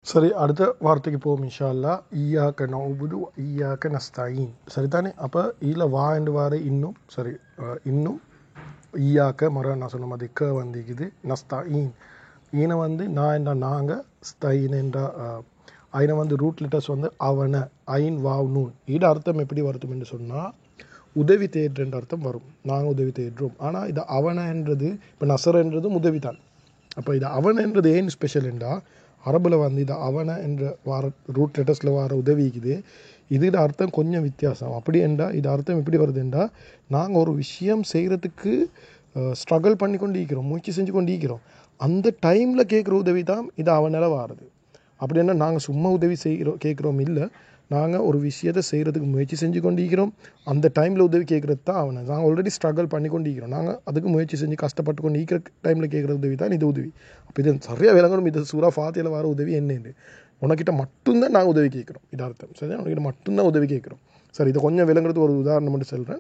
சரி அடுத்த வார்த்தைக்கு போவோம் இன்ஷா அல்லா ஈயாக்க நவுபுது ஈயாக்க நஸ்தாயின் சரிதானே அப்போ இதில் வா என்று வார இன்னும் சரி அஹ், இன்னும் ஈயாக்க மர நான் சொன்ன மாதிரி க வந்திக்குது நஸ்தாயின் ஈனை வந்து நான் என்ற நாங்கள் ஸ்தைன் என்ற ஐனை வந்து ரூட் லெட்டர்ஸ் வந்து அவன ஐன் வாவ் நூன் இது அர்த்தம் எப்படி வருத்தும் என்று சொன்னால் உதவி தேடுறன்ற அர்த்தம் வரும் நாங்கள் உதவி தேடுறோம் ஆனால் இது அவனன்றது இப்போ நசரன்றதும் உதவி தான் அப்போ இது அவனன்றது ஏன் ஸ்பெஷல் என்றா அரபில் வந்து இது அவன என்ற வார ரூட் லெட்டர்ஸில் வர உதவிக்குது இதோட அர்த்தம் கொஞ்சம் வித்தியாசம் அப்படி என்றா இது அர்த்தம் எப்படி வருதுன்றா நாங்கள் ஒரு விஷயம் செய்கிறதுக்கு ஸ்ட்ரகிள் பண்ணி கொண்டு இருக்கிறோம் முயற்சி செஞ்சு கொண்டு இருக்கிறோம் அந்த டைமில் கேட்குற உதவி தான் இது அவனால வாருது அப்படின்னா நாங்கள் சும்மா உதவி செய்கிறோம் கேட்குறோம் இல்லை நாங்கள் ஒரு விஷயத்தை செய்கிறதுக்கு முயற்சி செஞ்சு கொண்டு இருக்கிறோம் அந்த டைமில் உதவி கேட்குறது தான் அவனை நாங்கள் ஆல்ரெடி ஸ்ட்ரகிள் பண்ணி கொண்டு இருக்கிறோம் நாங்கள் அதுக்கு முயற்சி செஞ்சு கஷ்டப்பட்டு கொண்டு இருக்கிற டைமில் கேட்குற உதவி தான் இது உதவி அப்போ இது சரியாக விளங்கணும் இது சூறா ஃபாத்தியில் வர உதவி என்னன்னு உனக்கிட்ட மட்டும்தான் நாங்கள் உதவி கேட்குறோம் இது அர்த்தம் சரி உனக்கிட்ட மட்டும்தான் உதவி கேட்குறோம் சரி இதை கொஞ்சம் விளங்குறது ஒரு உதாரணம் மட்டும் சொல்கிறேன்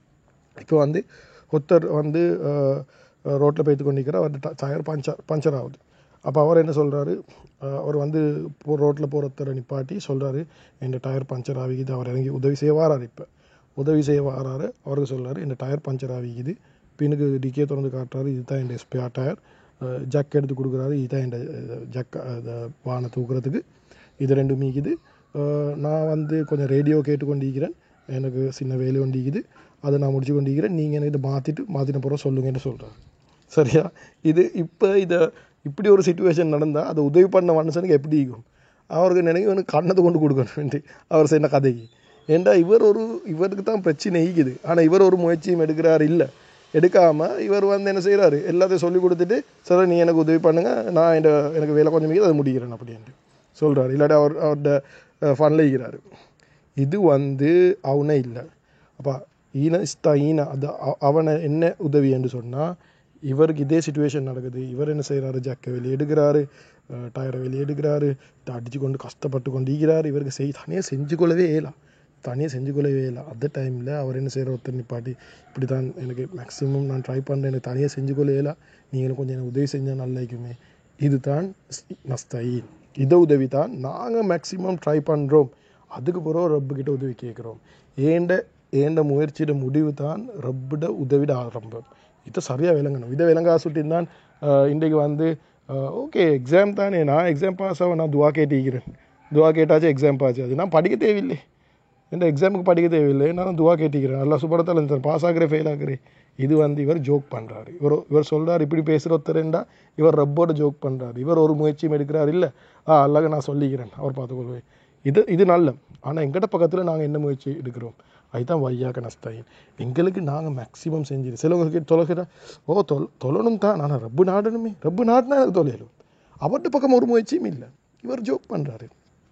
இப்போ வந்து ஒருத்தர் வந்து ரோட்டில் போய்த்து கொண்டிருக்கிற அவர் டயர் பஞ்சர் பஞ்சர் ஆகுது அப்போ அவர் என்ன சொல்கிறாரு அவர் வந்து போ ரோட்டில் போகிறத்தரை நிப்பாட்டி சொல்கிறாரு என் டயர் பஞ்சர் ஆகிக்குது அவர் இறங்கி உதவி செய்ய வாராரு இப்போ உதவி செய்ய வாராரு அவருக்கு சொல்கிறாரு என் டயர் பஞ்சர் ஆகிக்குது பின்னுக்கு டிக்கே திறந்து காட்டுறாரு இதுதான் என் ஸ்பேர் டயர் ஜக் எடுத்து கொடுக்குறாரு இதுதான் என் ஜக் வானை தூக்குறதுக்கு இது ரெண்டும் மீக்குது அஹ், நான் வந்து கொஞ்சம் ரேடியோ கேட்டுக்கொண்டிருக்கிறேன் எனக்கு சின்ன வேலை கொண்டிருக்குது அதை நான் முடிச்சு கொண்டிருக்கிறேன் நீங்கள் எனக்கு இதை மாற்றிட்டு மாற்றின பிறகு சொல்லுங்கன்னு சொல்கிறாரு சரியா இது இப்போ இதை இப்படி ஒரு சுச்சுவேஷன் நடந்தால் அதை உதவி பண்ண மனுஷனுக்கு எப்படி இருக்கும் அவருக்கு நினைக்க இவனுக்கு கண்ணத்தை கொண்டு கொடுக்கணும் அவர் செய்ய கதைக்கு ஏண்டா இவர் ஒரு இவருக்கு தான் பிரச்சனை ஈக்குது ஆனால் இவர் ஒரு முயற்சியும் எடுக்கிறார் இல்லை எடுக்காமல் இவர் வந்து என்ன செய்கிறாரு எல்லாத்தையும் சொல்லி கொடுத்துட்டு சார் நீ எனக்கு உதவி பண்ணுங்க நான் என் எனக்கு வேலை கொஞ்சம் மிகுது அதை முடிக்கிறேன் அப்படின்ட்டு சொல்கிறாரு இல்லாட்டி அவர் அவர்கிட்ட ஃபன்ல ஈகிறாரு இது வந்து அவனே இல்லை அப்போ ஈன இஸ்தா ஈன அது அ- அவனை என்ன உதவி என்று சொன்னால் இவருக்கு இதே சுச்சுவேஷன் நடக்குது இவர் என்ன செய்கிறாரு ஜக்கை வெளியே எடுக்கிறாரு அஹ் டயரை வெளியே எடுக்கிறாரு அடித்து கொண்டு கஷ்டப்பட்டு கொண்டு ஈகிறாரு இவருக்கு செய் தனியாக செஞ்சு கொள்ளவே இயலாம் தனியாக செஞ்சு கொள்ளவே இல்லை அந்த டைமில் அவர் என்ன செய்கிற ஒருத்தர் நிப்பாட்டி இப்படி தான் எனக்கு மேக்ஸிமம் நான் ட்ரை பண்ணுறேன் எனக்கு தனியாக செஞ்சு கொள்ள இயலா நீங்களும் கொஞ்சம் எனக்கு உதவி செஞ்சால் நல்லா இருக்குமே இதுதான் நஸ்தீன் இதை உதவி தான் நாங்கள் மேக்ஸிமம் ட்ரை பண்ணுறோம் அதுக்கு பிறகு ரப்புக்கிட்ட உதவி கேட்குறோம் ஏண்ட ஏண்ட முயற்சியோட முடிவு தான் ரப்பிட உதவிட ஆரம்பம் இதை சரியாக விளங்கணும் இதை விளங்கா சுட்டிருந்தான் இன்றைக்கு வந்து ஓகே எக்ஸாம் தானே நான் எக்ஸாம் பாஸ் ஆக நான் துவா கேட்டிக்கிறேன் துவா கேட்டாச்சும் எக்ஸாம் பாஸ் அது நான் படிக்க தேவையில்லை இந்த எக்ஸாமுக்கு படிக்க தேவையில்லை நான் துவா கேட்டிக்கிறேன் நல்லா சுபடத்தில் இந்த பாஸ் ஆகிறேன் ஃபெயில் ஆகிறேன் இது வந்து இவர் ஜோக் பண்ணுறாரு இவர் இவர் சொல்றாரு இப்படி பேசுகிற ஒருத்தரேண்டா இவர் ரப்போட ஜோக் பண்ணுறாரு இவர் ஒரு முயற்சியும் எடுக்கிறார் இல்லை ஆ அல்லாஹ் நான் சொல்லிக்கிறேன் அவர் பார்த்துக்கொள்வேன் இது இது நல்ல ஆனால் எங்கிட்ட பக்கத்தில் நாங்கள் என்ன முயற்சி எடுக்கிறோம் அதுதான் வையாக நஸ்தாயின் எங்களுக்கு நாங்கள் மேக்ஸிமம் செஞ்சிடு சிலவங்களுக்கு தொலைகிற ஓ தொல் தொழணும் தான் ஆனால் ரப்பு நாடணுமே ரப்பு நாடுனா எனக்கு தொலையலும் அவர்கிட்ட பக்கம் ஒரு முயற்சியும் இல்லை இவர் ஜோக் பண்ணுறாரு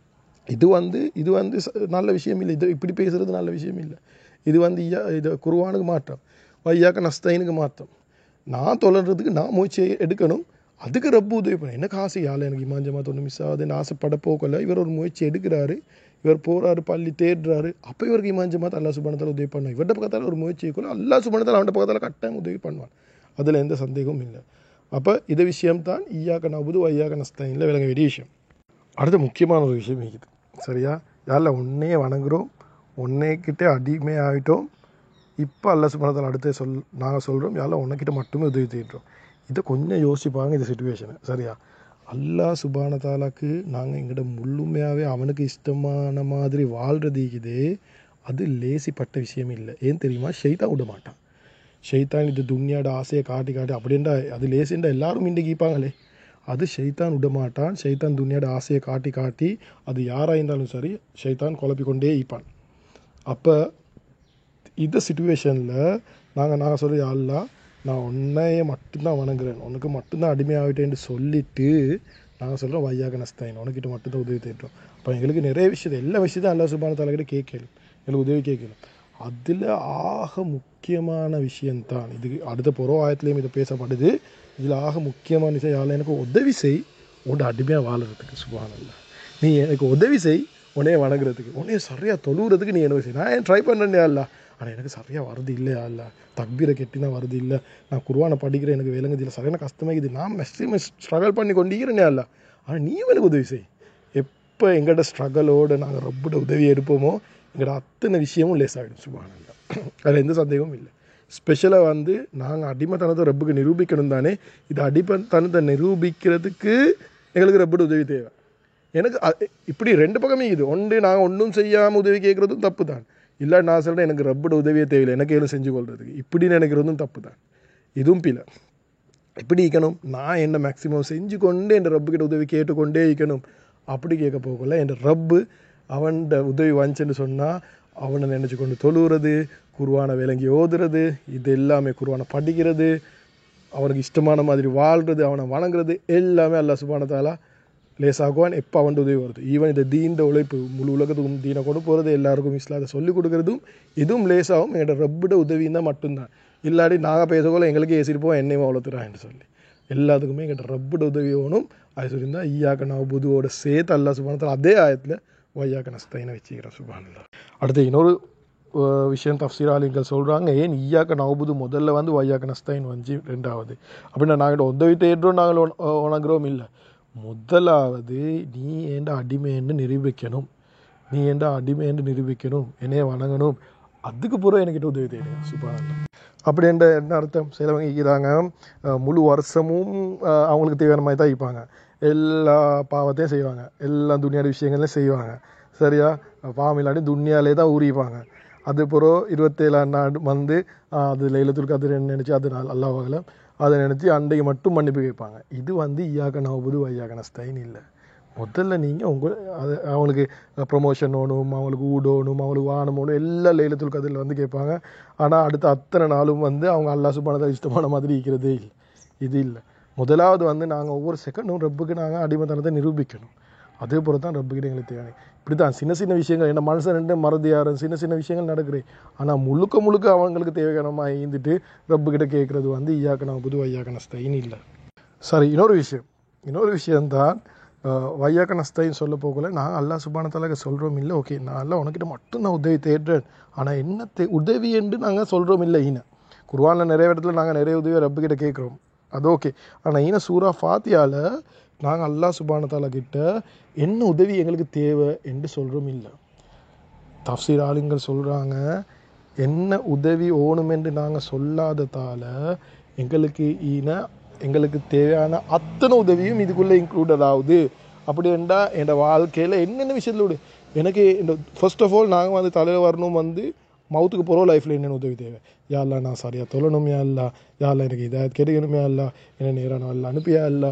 இது வந்து இது வந்து ச- நல்ல விஷயம் இல்லை இது இப்படி பேசுறது நல்ல விஷயம் இல்லை இது வந்து ஐயா இது குருவானுக்கு மாற்றம் வையாக்க நஸ்தைனுக்கு மாற்றம் நான் தொலைறதுக்கு நான் முயற்சி எடுக்கணும் அதுக்கு ரப்பு உதவி பண்ண எனக்கு ஆசை யாழ் எனக்கு இமாஞ்சமா ஒன்று மிஸ் ஆகுதுன்னு ஆசைப்பட போக்கல இவர் ஒரு முயற்சி எடுக்கிறாரு இவர் போறாரு பள்ளி தேடுறாரு அப்போ இவருக்கு இமாஞ்சமா அல்லா சுபணத்தால் உதவி பண்ணும் இவர்கிட்ட பக்கத்தால் ஒரு முயற்சி இருக்கணும் அல்லா சுபணத்தால் அவன்கிட்ட பக்கத்தால் கட்டாயம் உதவி பண்ணுவான் அதில் எந்த சந்தேகமும் இல்லை அப்போ இது விஷயம்தான் ஈயாக்க நபுது வையாக்க நஸ்தானில் விளங்க வேண்டிய விஷயம் அடுத்த முக்கியமான ஒரு விஷயம் இருக்குது சரியா யாரில் உன்னையே வணங்குறோம் உன்னை கிட்டே அடிமை ஆகிட்டோம் இப்போ அல்ல சுபனத்தில் அடுத்து சொல் நாங்கள் சொல்கிறோம் யாரில் உன்னைக்கிட்ட மட்டுமே உதவி தேடுறோம் இதை கொஞ்சம் யோசிப்பாங்க இந்த சுச்சுவேஷனை சரியா அல்லாஹ் சுபான தாலாக்கு நாங்கள் எங்கிட்ட முழுமையாகவே அவனுக்கு இஷ்டமான மாதிரி வாழ்றது இருக்குது அது லேசிப்பட்ட விஷயம் இல்லை ஏன் தெரியுமா ஷெய்தான் விட மாட்டான் ஷெய்தான் இது துன்யாட ஆசையை காட்டி காட்டி அப்படின்டா அது லேசுண்டா எல்லாரும் இன்றைக்கி கேட்பாங்களே அது ஷைத்தான் விடமாட்டான் ஷைத்தான் துன்யாட ஆசையை காட்டி காட்டி அது யாராக இருந்தாலும் சரி ஷைத்தான் குழப்பி கொண்டே இருப்பான் அப்போ இந்த சுச்சுவேஷனில் நாங்கள் நாங்கள் சொல்லி அல்லா நான் உன்னையே மட்டும்தான் வணங்குறேன் உனக்கு மட்டும்தான் அடிமையாகிட்டேன்னு சொல்லிட்டு நாங்கள் சொல்கிறோம் வையாக நஸ்தாயின் உனக்கிட்ட மட்டும்தான் உதவி தேடுறோம் அப்போ எங்களுக்கு நிறைய விஷயத்தை எல்லா விஷயத்தையும் அல்லா சுபான தலைக்கிட்ட கேட்கணும் எங்களுக்கு உதவி கேட்கணும் அதில் ஆக முக்கியமான விஷயம்தான் இது அடுத்த புற ஆயத்துலேயும் இதை பேசப்படுது இதில் ஆக முக்கியமான விஷயம் யாரில் எனக்கு உதவி செய் உன்ட அடிமையாக வாழறதுக்கு சுபானல்ல நீ எனக்கு உதவி செய் உன்னைய வணங்குறதுக்கு உன்னைய சரியாக தொழுகிறதுக்கு நீ என்ன செய் நான் ஏன் ட்ரை பண்ணுறேன் அல்ல ஆனால் எனக்கு சரியாக வருது இல்லையா அல்ல தக்பீரை கெட்டினா வருது இல்லை நான் குருவானை படிக்கிறேன் எனக்கு விளங்குது இல்லை சரியான கஷ்டமாக இது நான் மெஸ்ஸிமஸ் ஸ்ட்ரகிள் பண்ணி கொண்டிருக்கிறேனே அல்ல ஆனால் நீ எனக்கு உதவி செய் எப்போ எங்கள்கிட்ட ஸ்ட்ரகலோடு நாங்கள் ரப்போட உதவி எடுப்போமோ எங்களோட அத்தனை விஷயமும் லேஸ் ஆகிடும் சுபானந்தா அதில் எந்த சந்தேகமும் இல்லை ஸ்பெஷலாக வந்து நாங்கள் அடிமைத்தனத்தை ரப்புக்கு நிரூபிக்கணும் தானே இது அடிமைத்தனத்தை நிரூபிக்கிறதுக்கு எங்களுக்கு ரப்போட உதவி தேவை எனக்கு அ- இப்படி ரெண்டு பக்கமே இது ஒன்று நாங்கள் ஒன்றும் செய்யாமல் உதவி கேட்குறதும் தப்பு தான் இல்லை நான் சொல்கிறேன் எனக்கு ரப்போட உதவியே தேவையில்லை எனக்கு எதுவும் செஞ்சு கொள்றதுக்கு இப்படி நினைக்கிறதும் தப்பு தான் இதுவும் பிள்ளை எப்படி இருக்கணும் நான் என்ன மேக்ஸிமம் செஞ்சு கொண்டு என் ரப்புக்கிட்ட உதவி கேட்டுக்கொண்டே இருக்கணும் அப்படி கேட்க போகல என் ரப்பு அவன்ட உதவி வந்துச்சுன்னு சொன்னால் அவனை நினச்சி கொண்டு தொழுகிறது குருவான விளங்கி ஓதுறது இது எல்லாமே குருவான படிக்கிறது அவனுக்கு இஷ்டமான மாதிரி வாழ்கிறது அவனை வணங்குறது எல்லாமே அல்லாஹ் சுபான தாலா லேசாகுவான் எப்போ அவன் உதவி வருது ஈவன் இந்த தீண்ட உழைப்பு முழு உலகத்துக்கும் தீனை கொண்டு போகிறது எல்லாருக்கும் இஸ்லாத்தை சொல்லிக் கொடுக்குறதும் இதுவும் லேசாகும் எங்களோட ரப்பிட உதவியும் தான் மட்டும்தான் இல்லாட்டி நாங்கள் பேசக்கோல எங்களுக்கு ஏசிருப்போம் என்னையும் வளர்த்துறான்னு சொல்லி எல்லாத்துக்குமே எங்கள்கிட்ட ரப்பிட உதவி வேணும் அது சொல்லியிருந்தா ஈயாக்க நான் புதுவோட சேர்த்து அல்லா சுபானத்தில் அதே ஆயத்தில் ஒய்யாக்க நஸ்தைனை வச்சுக்கிறேன் சுபானில் அடுத்து இன்னொரு அஹ், விஷயம் தஃசீராளிகள் சொல்கிறாங்க ஏன் ஈயாக்க நவபுது முதல்ல வந்து ஒய்யாக்க நஸ்தைன் வந்து ரெண்டாவது அப்படின்னா நாங்கள் உதவி தேடுறோம் நாங்கள் உண- அஹ், உணங்குறோம் இல்லை முதலாவது நீ ஏண்ட அடிமைன்னு நிரூபிக்கணும் நீ ஏண்ட அடிமைன்னு நிரூபிக்கணும் என்னைய வணங்கணும் அதுக்கு பூரா என்கிட்ட உதவி தேடுங்க சுபானந்தம் அப்படி என்ற என்ன அர்த்தம் சிலவங்க இருக்கிறாங்க அஹ், முழு வருஷமும் அஹ், அவங்களுக்கு தேவையான மாதிரி தான் இருப்பாங்க எல்லா பாவத்தையும் செய்வாங்க எல்லா துணியாடி விஷயங்களையும் செய்வாங்க சரியா பாவம் இல்லாட்டி துன்யாலே தான் ஊறிப்பாங்க அது பிறகு இருபத்தேழாம் நாடு வந்து அஹ், அது லைலத்துல் கதிர் நினச்சி அது நாள் அல்லாஹ் அதை நினச்சி அண்டைக்கு மட்டும் மன்னிப்பு கேட்பாங்க இது வந்து ஈயாக நவபுது வையாக நஸ்தைன் இல்லை முதல்ல நீங்கள் உங்கள் அது அவங்களுக்கு ப்ரொமோஷன் ஓணும் அவங்களுக்கு ஊடோணும் அவங்களுக்கு வானம் ஓணும் எல்லா லைலத்துல் கதிரில் வந்து கேட்பாங்க ஆனால் அடுத்த அத்தனை நாளும் வந்து அவங்க அல்லா சுபானதை இஷ்டமான மாதிரி இருக்கிறதே இல்லை இது இல்லை முதலாவது வந்து நாங்கள் ஒவ்வொரு செகண்டும் ரப்புக்கு நாங்கள் அடிமைத்தனத்தை நிரூபிக்கணும் அதே போல தான் ரப்புக்கிட்ட எங்களுக்கு தேவை இப்படி தான் சின்ன சின்ன விஷயங்கள் என்ன மனுஷன் ரெண்டு மறதியாரம் சின்ன சின்ன விஷயங்கள் நடக்குது ஆனால் முழுக்க முழுக்க அவங்களுக்கு தேவையானமாக ஈந்துட்டு ரப்புக்கிட்ட கேட்குறது வந்து ஈயாக்கணம் புது ஐயாக்கணஸ்தைன்னு இல்லை சரி இன்னொரு விஷயம் இன்னொரு விஷயம்தான் வையாக்க நஸ்தைன்னு சொல்ல போகல நான் அல்லா சுபானத்தால சொல்கிறோம் இல்லை ஓகே நான் அல்லா உனக்கிட்ட மட்டும் நான் உதவி தேடுறேன் ஆனால் என்ன தே உதவி என்று நாங்கள் சொல்கிறோம் இல்லை ஈன குர்வானில் நிறைய இடத்துல நாங்கள் நிறைய உதவி ரப்புக்கிட்ட கேட்குறோம் அது ஓகே ஆனால் ஈன சூரா ஃபாத்தியால நாங்கள் அல்லா சுபானத்தால கிட்ட என்ன உதவி எங்களுக்கு தேவை என்று சொல்கிறோம் இல்லை தஃசீர் ஆளுங்கள் சொல்கிறாங்க என்ன உதவி ஓணுமென்று நாங்கள் சொல்லாததால் எங்களுக்கு ஈன எங்களுக்கு தேவையான அத்தனை உதவியும் இதுக்குள்ளே இன்க்ளூடட் ஆகுது அப்படி என்றால் என் வாழ்க்கையில் என்னென்ன விஷயத்தில் விடு எனக்கு இந்த ஃபர்ஸ்ட் ஆஃப் ஆல் நாங்கள் வந்து தலையில் வரணும் வந்து மவுத்துக்கு போகிறோம் லைஃப்பில் என்னென்ன உதவி தேவை யாரெல்லாம் நான் சரியாக தொழணும் யா இல்லா யாரெல்லாம் எனக்கு இதாயத் கிடைக்கணுமே அல்லா என்ன நேராக நான் அல்ல அனுப்பியா இல்லா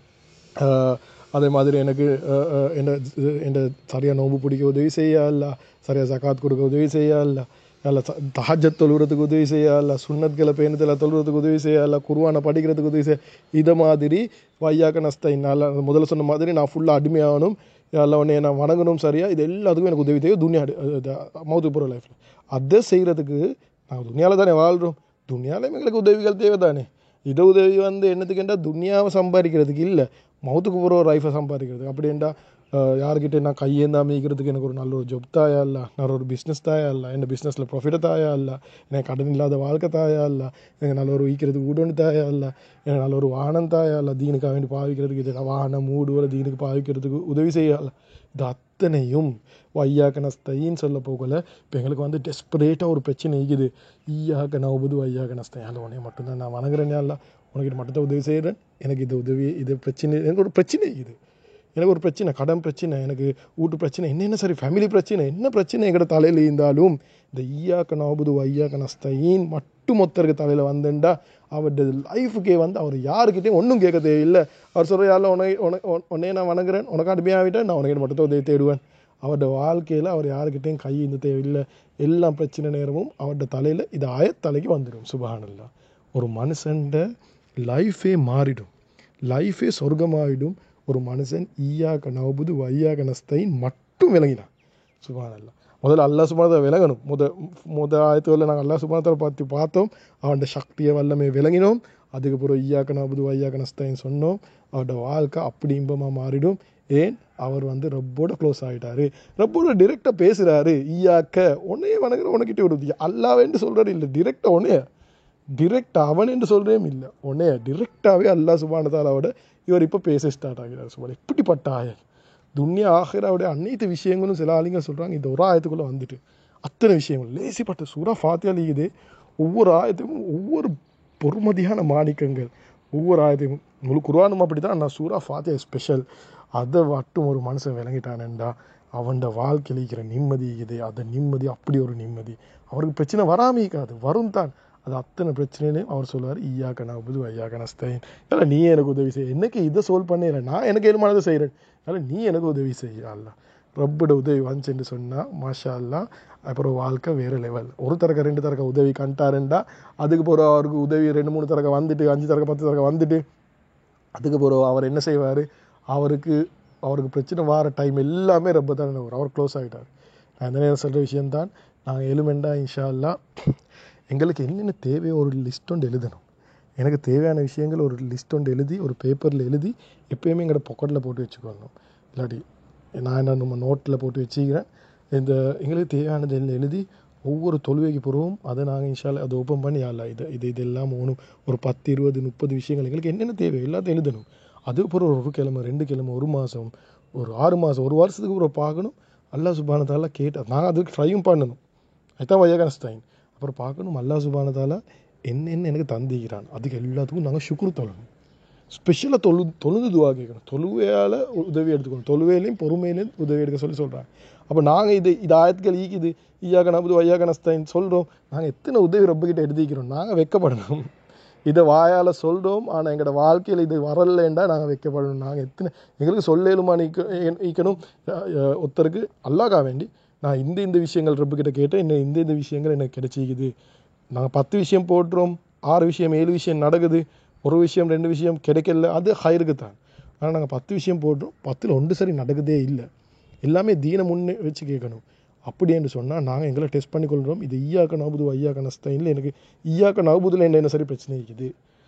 ஆஹ் அதே மாதிரி எனக்கு ஆஹ் ஆஹ் என்ன என்ன சரியாக நோம்பு பிடிக்க உதவி செய்ய இல்ல சரியாக ஜகாத் கொடுக்க உதவி செய்ய இல்ல அல்ல தஹஜத் தொழுகிறதுக்கு உதவி செய்ய இல்ல சுண்ணத்களை பேணுதல தொழுகிறதுக்கு உதவி செய்ய இல்ல குருவானை படிக்கிறதுக்கு உதவி செய்ய இதை மாதிரி வையாக்க நஸ்தை நல்ல முதல்ல சொன்ன மாதிரி நான் ஃபுல்லாக அடிமையாகணும் எல்லாம் உடனே நான் வணங்கணும் சரியா இது எல்லாத்துக்கும் எனக்கு உதவி தேவை துனியா மௌத்து போகிற லைஃப்பில் அதை செய்கிறதுக்கு நாங்கள் துனியாவில் தானே வாழ்கிறோம் துனியாலையும் எங்களுக்கு உதவிகள் தேவை தானே இட உதவி வந்து என்னத்துக்குண்டா துனியாவை சம்பாதிக்கிறதுக்கு இல்லை மவுத்துக்கு போகிற ஒரு லைஃபை சம்பாதிக்கிறதுக்கு அப்படின்டா யாருக்கிட்ட நான் கையேந்தா மீக்கிறதுக்கு எனக்கு ஒரு நல்ல ஒரு ஜொப் தாயா இல்லை நல்ல ஒரு பிஸ்னஸ் தாயா இல்லை என் பிஸ்னஸில் ப்ராஃபிட்டை தாயா இல்லை எனக்கு கடன் இல்லாத வாழ்க்கை தாயா இல்லை எனக்கு நல்ல ஒரு வீக்கிறதுக்கு ஊடொன்று தாயா இல்லை எனக்கு நல்ல ஒரு வானம் தாயா இல்லை தீனுக்காக வேண்டி பாவிக்கிறதுக்கு இது வானம் மூடுவலை தீனுக்கு பாவிக்கிறதுக்கு உதவி செய்ய இல்லை இது அத்தனையும் வையாக்க நஸ்தைன்னு சொல்ல போகல இப்போ எங்களுக்கு வந்து டெஸ்பரேட்டாக ஒரு பிரச்சனை இருக்குது ஈயாக்க நவபுது வையாக்க நஸ்தை அந்த உடனே மட்டும்தான் நான் வணங்குறேன் அல்ல உனக்கு மட்டும்தான் உதவி செய்கிறேன் எனக்கு இது உதவி இது பிரச்சனை எனக்கு ஒரு பிரச்சனை இது எனக்கு ஒரு பிரச்சனை கடன் பிரச்சனை எனக்கு வீட்டு பிரச்சனை என்னென்ன சரி ஃபேமிலி பிரச்சனை என்ன பிரச்சனை எங்கட தலையில் இருந்தாலும் இந்த ஈயாக்க நவபுது வையாக்க நஸ்தையின் மட்டும் ஒருத்தருக்கு தலையில் வந்துண்டா அவருடைய லைஃபுக்கே வந்து அவர் யாருக்கிட்டையும் ஒன்றும் கேட்க தேவையில்லை அவர் சொல்கிற யாரில் உனக்கு உனக்கு உன்னையே நான் வணங்குறேன் உனக்கு அடிமையாகிட்டேன் நான் உனக்கு மட்டும் உதவி தேடுவேன் அவரோட வாழ்க்கையில் அவர் யாருக்கிட்டையும் கை இந்த தேவையில்லை எல்லா பிரச்சனை நேரமும் அவரோட தலையில் இது ஆயத்தலைக்கு வந்துடும் சுபஹானல்லா ஒரு மனுஷன்ட லைஃபே மாறிடும் லைஃபே சொர்க்கமாகிடும் ஒரு மனுஷன் ஈயாக நவபுது வையாக நஸ்தைன் மட்டும் விளங்கினான் சுபஹானல்லா முதல்ல அல்லா சுபானத்தை விளங்கணும் முத முத ஆயத்துகளில் நாங்கள் அல்லா சுபானத்தை பார்த்து பார்த்தோம் அவனோட சக்தியை வல்லமே விளங்கினோம் அதுக்கப்புறம் ஈயாக்க நபுது வையாக்க நஸ்தைன்னு சொன்னோம் அவரோட வாழ்க்கை அப்படி இன்பமாக மாறிடும் ஏன் அவர் வந்து ரப்போட க்ளோஸ் ஆகிட்டாரு ரப்போட டிரெக்டாக பேசுகிறாரு ஈயாக்க உன்னையே வணங்குற உனக்கிட்ட ஒரு அல்லாவேன்னு சொல்கிறாரு இல்லை டிரெக்டாக உன்னைய டிரெக்ட் அவன் என்று சொல்கிறேன் இல்லை உன்னைய டிரெக்டாகவே அல்லா சுபானதாலாவோட இவர் இப்போ பேச ஸ்டார்ட் ஆகிறார் சுபான் எப்படிப்பட்ட ஆயன் துன்யா ஆஹிராவுடைய அனைத்து விஷயங்களும் சில ஆளுங்க சொல்கிறாங்க இந்த ஒரு ஆயத்துக்குள்ளே வந்துட்டு அத்தனை விஷயங்கள் லேசிப்பட்ட சூறா ஃபாத்தியா லீகுது ஒவ்வொரு ஆயத்தையும் ஒவ்வொரு பொறுமதியான மாணிக்கங்கள் ஒவ்வொரு ஆயத்தையும் முழு குர்ஆனும் அப்படி தான் நான் சூறா ஃபாத்தியா ஸ்பெஷல் அதை மட்டும் ஒரு மனுஷன் விளங்கிட்டானேண்டா அவன்ட வாழ்க்கையில் இருக்கிற நிம்மதி இது அந்த நிம்மதி அப்படி ஒரு நிம்மதி அவருக்கு பிரச்சனை வராமல் இருக்காது வரும் தான் அது அத்தனை பிரச்சனையிலையும் அவர் சொல்லுவார் ஈயாக்க நான் புது ஐயாக்க நஸ்தைன் இல்லை நீ எனக்கு உதவி செய் எனக்கு இதை சோல்வ் பண்ணல நான் எனக்கு ஏழுமானதை செய்கிறேன் அதனால் நீ எனக்கு உதவி செய்ய அல்ல ரப்போட உதவி வந்துச்சுன்னு சொன்னால் மாஷா அல்லா அப்புறம் வாழ்க்கை வேறு லெவல் ஒரு தரக்க ரெண்டு தரக்க உதவி கண்டாருண்டா அதுக்கு பிறகு அவருக்கு உதவி ரெண்டு மூணு தரக்க வந்துட்டு அஞ்சு தரக்க பத்து தரக்க வந்துட்டு அதுக்கு பிறகு அவர் என்ன செய்வார் அவருக்கு அவருக்கு பிரச்சனை வார டைம் எல்லாமே ரொம்ப தான் வரும் அவர் க்ளோஸ் ஆகிட்டார் நான் இந்த நேரம் சொல்கிற விஷயம்தான் நாங்கள் எலுமெண்டா இன்ஷா அல்லா எங்களுக்கு என்னென்ன தேவையோ ஒரு லிஸ்ட் ஒன்று எழுதணும் எனக்கு தேவையான விஷயங்கள் ஒரு லிஸ்ட் ஒன்று எழுதி ஒரு பேப்பரில் எழுதி எப்பயுமே எங்களோட பொக்கெட்டில் போட்டு வச்சுக்கணும் இல்லாட்டி நான் என்ன நம்ம நோட்டில் போட்டு வச்சுக்கிறேன் இந்த எங்களுக்கு தேவையானது எல்லாம் எழுதி ஒவ்வொரு தொழுவைக்கு பிறகும் அதை நாங்கள் இன்ஷால்ல அதை ஓப்பன் பண்ணி ஆளா இது இது இதெல்லாம் ஒன்றும் ஒரு பத்து இருபது முப்பது விஷயங்கள் எங்களுக்கு என்னென்ன தேவை எல்லாத்தையும் எழுதணும் அதுக்கப்புறம் ஒரு கிழமை ரெண்டு கிழமை ஒரு மாதம் ஒரு ஆறு மாதம் ஒரு வருஷத்துக்கு அப்புறம் பார்க்கணும் அல்லாஹ் சுபானதால கேட்ட நாங்கள் அதுக்கு ட்ரையும் பண்ணணும் அதுதான் வையகனஸ்டைன் அப்புறம் பார்க்கணும் அல்லாஹ் சுபானதால என்னென்ன எனக்கு தந்திக்கிறான் அதுக்கு எல்லாத்துக்கும் நாங்கள் சுக்குரு தொழணும் ஸ்பெஷலாக தொழு தொழுது துவா கேட்கணும் தொழுவையால் உதவி எடுத்துக்கணும் தொழுவையிலையும் பொறுமையிலையும் உதவி எடுக்க சொல்லி சொல்கிறாங்க அப்போ நாங்கள் இது இது ஆயத்துக்கள் ஈக்குது ஈயாக நபுது ஐயாக நஸ்தைன் சொல்கிறோம் நாங்கள் எத்தனை உதவி ரப்பக்கிட்ட எடுத்துக்கிறோம் நாங்கள் வெக்கப்படணும் இதை வாயால் சொல்கிறோம் ஆனால் எங்களோட வாழ்க்கையில் இது வரலண்டா நாங்கள் வைக்கப்படணும் நாங்கள் எத்தனை எங்களுக்கு சொல்லேலுமா நீக்க ஈக்கணும் ஒருத்தருக்கு அல்லாக்கா வேண்டி நான் இந்த இந்த விஷயங்கள் ரப்புக்கிட்ட கேட்டேன் இன்னும் இந்த இந்த விஷயங்கள் எனக்கு கிடைச்சிக்குது நாங்கள் பத்து விஷயம் போட்டுறோம் ஆறு விஷயம் ஏழு விஷயம் நடக்குது ஒரு விஷயம் ரெண்டு விஷயம் கிடைக்கல அது ஹயருக்கு தான் ஆனால் நாங்கள் பத்து விஷயம் போடுறோம் பத்தில் ஒன்று சரி நடக்குதே இல்லை எல்லாமே தீன முன்னே வச்சு கேட்கணும் அப்படி என்று சொன்னால் நாங்கள் எங்களை டெஸ்ட் பண்ணி கொள்கிறோம் இது ஈயாக்க நபுது ஐயாக்க நஸ்தைனில் எனக்கு ஈயாக்க நபுதில் என்ன என்ன சரி பிரச்சனை இருக்குது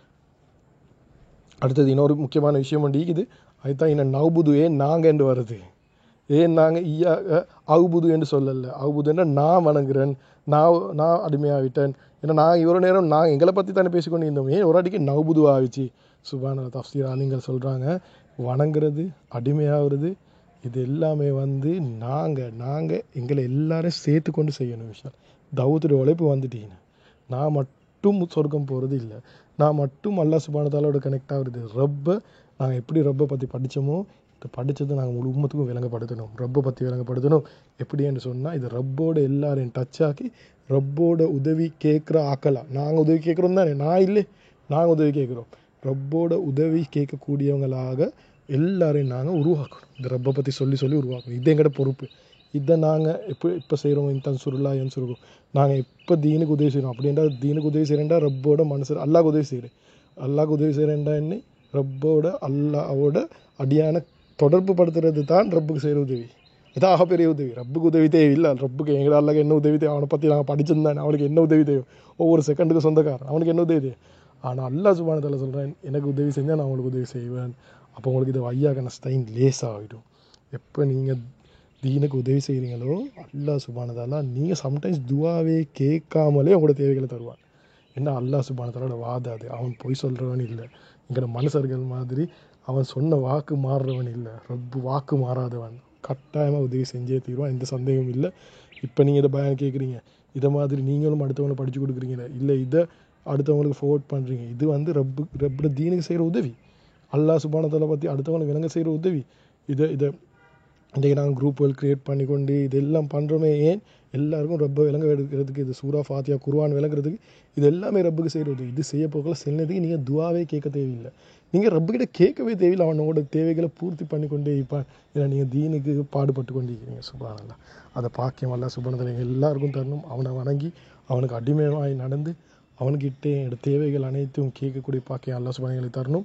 அடுத்தது இன்னொரு முக்கியமான விஷயம் ஒன்று இருக்குது அதுதான் என்ன நவுபுது ஏன் நாங்கள் என்று வருது ஏன் நாங்கள் ஈயா அவுபுது என்று சொல்லலை அவுபுதுன்னா நான் வணங்குறேன் நான் நான் அடிமையாகிட்டேன் ஏன்னா நான் இவ்வளோ நேரம் நான் எங்களை பற்றி தானே பேசிக்கொண்டு இருந்தோம் ஏன் ஒரு அடிக்கு நவுபுது ஆகிச்சு சுபான தஃப்சீர் ஆலிங்கள் சொல்கிறாங்க வணங்குறது அடிமையாகிறது இது எல்லாமே வந்து நாங்கள் நாங்கள் எங்களை எல்லாரும் சேர்த்து கொண்டு செய்யணும் விஷயம் தௌத்துடைய உழைப்பு வந்துட்டீங்க நான் மட்டும் சொர்க்கம் போகிறது இல்லை நான் மட்டும் அல்லா சுபானத்தாலோட கனெக்ட் ஆகுறது ரப்பை நாங்கள் எப்படி ரப்பை பற்றி படித்தோமோ இந்த படித்ததை நாங்கள் முழு உம்மத்துக்கும் விளங்கப்படுத்தணும் ரப்பை பற்றி விளங்கப்படுத்தணும் எப்படின்னு சொன்னால் இது ரப்போட எல்லாரையும் டச் ஆக்கி ரப்போட உதவி கேட்குற ஆக்கலாம் நாங்கள் உதவி கேட்குறோம் தானே நான் இல்லை நாங்கள் உதவி கேட்குறோம் ரப்போட உதவி கேட்கக்கூடியவங்களாக எல்லாரையும் நாங்கள் உருவாக்கணும் இந்த ரப்பை பற்றி சொல்லி சொல்லி உருவாக்கணும் இது எங்களோட பொறுப்பு இதை நாங்கள் எப்போ இப்போ செய்கிறோம் இந்த சுருளா என் சுருக்கும் நாங்கள் எப்போ தீனுக்கு உதவி செய்கிறோம் அப்படின்றா தீனுக்கு உதவி செய்கிறேன்டா ரப்போட மனசு அல்லாஹ் உதவி செய்கிறேன் அல்லாஹ் உதவி செய்கிறேன்டா என்ன ரப்போட அல்லாவோட அடியான தொடர்பு படுத்துறது தான் ரப்புக்கு செய்கிற உதவி இதான் ஆக பெரிய உதவி ரப்புக்கு உதவி தேவையில்லை ரப்புக்கு எங்களை அல்லாஹ் என்ன உதவி தேவை அவனை பற்றி நாங்கள் படிச்சிருந்தானே அவனுக்கு என்ன உதவி தேவை ஒவ்வொரு செகண்டுக்கு சொந்தக்காரன் அவனுக்கு என்ன உதவி தேவை ஆனால் அல்லாஹ் சுபானத்தில் சொல்கிறேன் எனக்கு உதவி செஞ்சால் நான் உங்களுக்கு உதவி செய்வேன் அப்போ உங்களுக்கு இது ஐயாக நஸ்தைன் லேஸ் ஆகிடும் எப்போ நீங்கள் தீனுக்கு உதவி செய்கிறீங்களோ அல்லாஹ் சுபானதாலா நீங்கள் சம்டைம்ஸ் துவாவே கேட்காமலே உங்களோட தேவைகளை தருவான் என்ன அல்லாஹ் சுபானதாலோட வாதம் அது அவன் பொய் சொல்கிறவன் இல்லை எங்கிற மனுஷர்கள் மாதிரி அவன் சொன்ன வாக்கு மாறுறவன் இல்லை ரப்பு வாக்கு மாறாதவன் கட்டாயமாக உதவி செஞ்சே தீருவான் எந்த சந்தேகமும் இல்லை இப்போ நீங்கள் இதை பயன் கேட்குறீங்க இதை மாதிரி நீங்களும் அடுத்தவங்களை படித்து கொடுக்குறீங்களே இல்லை இதை அடுத்தவங்களுக்கு ஃபோர்வர்ட் பண்ணுறீங்க இது வந்து ரப்பு ரப்போட தீனுக்கு செய்கிற உதவி அல்லாஹ் சுபானத்தால பற்றி அடுத்தவங்களுக்கு விளங்க செய்கிற உதவி இதை இதை இன்றைக்கி நாங்கள் குரூப்புகள் க்ரியேட் பண்ணி கொண்டு இதெல்லாம் பண்ணுறோமே ஏன் எல்லாருக்கும் ரப்பை விளங்க எடுக்கிறதுக்கு இது சூரா ஃபாத்தியா குர்வான் விளங்குறதுக்கு இது எல்லாமே ரப்புக்கு செய்கிறது இது செய்ய போகல செல்லதுக்கு நீங்கள் துவாவே கேட்க தேவையில்லை நீங்கள் ரப்புக்கிட்ட கேட்கவே தேவையில்லை அவன் உங்களோட தேவைகளை பூர்த்தி பண்ணி கொண்டே இருப்பான் ஏன்னா நீங்கள் தீனுக்கு பாடுபட்டு கொண்டு இருக்கிறீங்க சுபானல்லா அதை பாக்கியம் அல்ல சுபானத்தில் எல்லாருக்கும் தரணும் அவனை வணங்கி அவனுக்கு அடிமையாய் நடந்து அவனுக்கிட்டே என்னோட தேவைகள் அனைத்தும் கேட்கக்கூடிய பாக்கியம் அல்லா சுபானங்களை தரணும்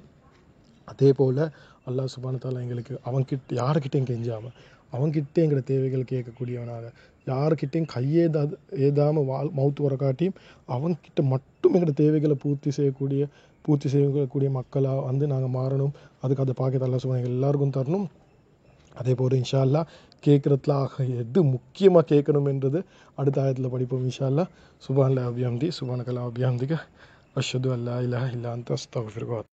அதே போல் அல்லாஹ் சுபானத்தால் எங்களுக்கு அவன்கிட்ட யாருக்கிட்டையும் கெஞ்சாமல் அவன்கிட்ட எங்களோட தேவைகள் கேட்கக்கூடியவனாக யாருக்கிட்டையும் கையேதா ஏதாமல் வாழ் மவுத்து வர காட்டியும் அவன்கிட்ட மட்டும் எங்களோட தேவைகளை பூர்த்தி செய்யக்கூடிய பூர்த்தி செய்யக்கூடிய மக்களாக வந்து நாங்கள் மாறணும் அதுக்கு அதை பார்க்க அல்லா சுபான எல்லாருக்கும் தரணும் அதே போல் இன்ஷா அல்லா கேட்குறதுல ஆக எது முக்கியமாக கேட்கணும் என்றது அடுத்த ஆயத்தில் படிப்போம் இன்ஷா அல்லா சுபான்ல அபியாம்தி சுபானகலா அபியாம்திக அஷது அல்லா இல்லா இல்லா அந்த அஸ்தஃபிர்கா